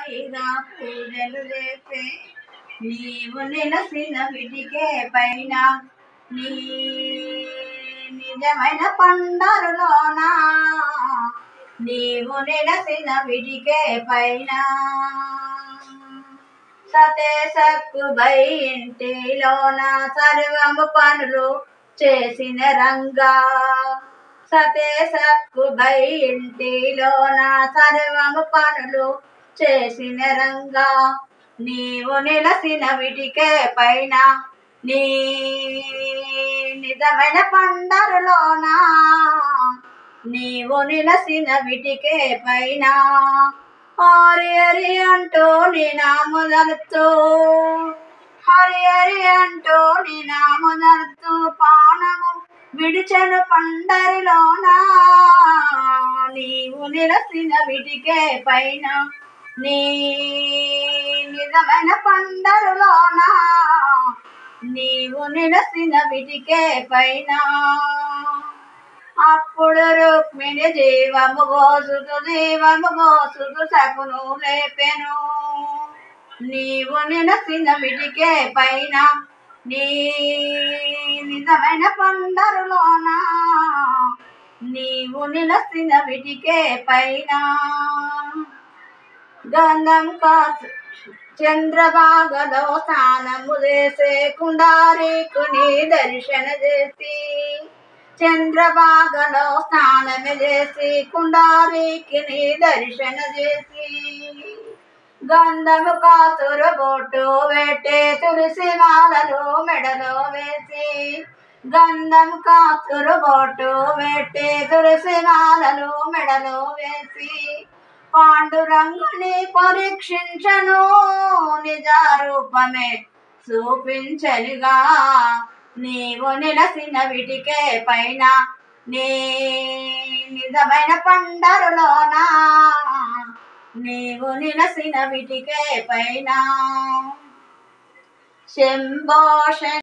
హాయిగా పూజలు చేసే నీవు నిలసిన విటికే పైన నీ నిజమైన పండరులోన నీవు నిలసిన విటికే పైన సతే సక్కుబై ఇంటిలోన సర్వము పనులు చేసిన రంగా సతే సక్కుబై ఇంటిలోన సర్వము పనులు చేసిన రంగా నీవు నిలసిన విటికే పైన నీ నిజమైన పండరులోన నీవు నిలసిన విటికే పైన హరి హరి అంటూ నీ నామదలుతూ హరి హరి అంటూ నీ నామదలుతూ పానము విడిచెను పండరిలోన నీవు నిలసిన విటికే పైన నీ నిజమైన పండరులోన నీవు నిలసిన విటికే పైన అప్పుడు రుక్మిణి జీవము పోసుతు జీవము పోసుతు సకును లేపెను నీవు నిలసిన విటికే పైన నీ నిజమైన పండరులోన నీవు నిలసిన విటికే పైన గంధం కాసు చంద్రభాగలో స్నానము చేసే కుండారీకుని దర్శన చేసి చంద్రభాగలో స్నానము చేసి కుండారీకిని దర్శన చేసి గంధము కాసురు బొట్టు పెట్టే తులసి మాలలు మెడలో వేసి గంధం కాసురు బొట్టు పెట్టే తులసి మాలలు మెడలో వేసి పాండురంగుని పరీక్షించను నిజ రూపమే చూపించనిగా నీవు నిలసిన విటికే పైన నీ నిజమైన పండరులోన నీవు నిలసిన విటికే పైన శంభోష